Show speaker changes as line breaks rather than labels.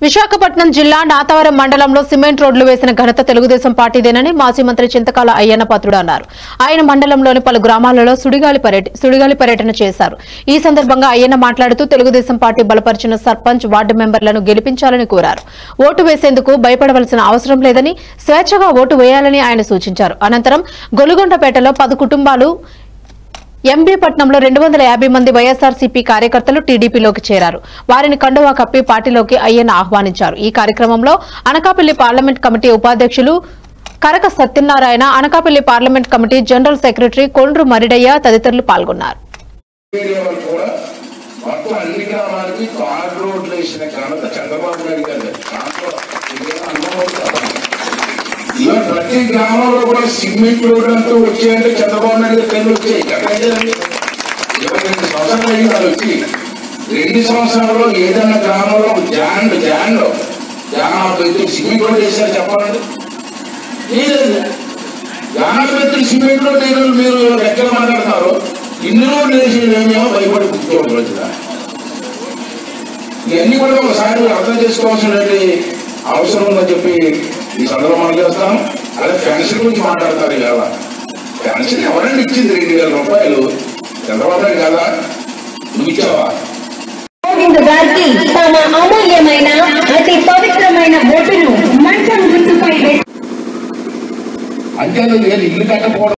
విశాఖపట్నం జిల్లా నాతవరం మండలంలో సిమెంట్ రోడ్లు వేసిన ఘనత తెలుగుదేశం పార్టీదేనని మాజీ మంత్రి చింతకాల అయ్యన్న పాత్రుడు అన్నారు ఆయన మండలంలోని పలు గ్రామాలలో సుడిగాలి పర్యట సుడిగాలి పర్యటన చేశారు ఈ సందర్భంగా అయ్యన్న మాట్లాడుతూ తెలుగుదేశం పార్టీ బలపరిచిన సర్పంచ్ వార్డు మెంబర్లను గెలిపించాలని కోరారు ఓటు వేసేందుకు భయపడవలసిన అవసరం లేదని స్వేచ్ఛగా ఓటు వేయాలని ఆయన సూచించారు అనంతరం గొలుగొండపేటలో పది కుటుంబాలు ఎంబీపట్నంలో రెండు వందల యాభై మంది వైఎస్ఆర్సీపీ కార్యకర్తలు టీడీపీలోకి చేరారు వారిని కండువా కప్పి పార్టీలోకి అయ్యన్న ఆహ్వానించారు ఈ కార్యక్రమంలో అనకాపల్లి పార్లమెంట్ కమిటీ ఉపాధ్యక్షులు Karaka Satyanarayana Anakapalli parliament committee general secretary Kondru Maridayya తదితరులు పాల్గొన్నారు
మీడియా వాళ్ళు కూడా మొత్తం అన్ని గ్రామాలకి తార్ రోడ్లు వేసిన ఘనత చంద్రబాబు నాయుడు గారు దాంట్లో మీకేం అనుభవం ఉందా? ఇవాళ ప్రతి గ్రామంలో కూడా సిమెంట్ రోడ్లు అంటూ వచ్చాయంటే చంద్రబాబు నాయుడు గారి పేర్లు వచ్చాయి ఎక్కడైతే ఇరవై రెండు సంవత్సరాలు అయింది వాళ్ళు వచ్చి రెండు సంవత్సరాల్లో ఏదైనా గ్రామంలో జాండ్ జాండ్ జానాపేతులు సిమెంట్ రోడ్ వేశారు చెప్పాలండి లేదు జానాపేతులు సిమెంట్ రోడ్ వేయడం మీరు ఎక్కడ మాట్లాడతారు ఇన్ని రోడ్లు వేసేదేమో భయపడి కూర్చోవడం రోజున ఇవన్నీ కూడా ఒకసారి అర్థం చేసుకోవాల్సిన అవసరం ఉందని చెప్పి ఈ సందర్భంగా చేస్తాను అదే పెన్షన్ గురించి మాట్లాడతారు ఇవాళ పెన్షన్ ఎవరైనా ఇచ్చింది రెండు వేల రూపాయలు చంద్రబాబు నాయుడు కదా నువ్వు ఇచ్చావా
గోవింద్ గారికి తమ అమూల్యమైన అతి పవిత్రమైన ఓటును మంచం గుర్తుపై వేసి
అంతే ఇల్లు కట్టకపోవడం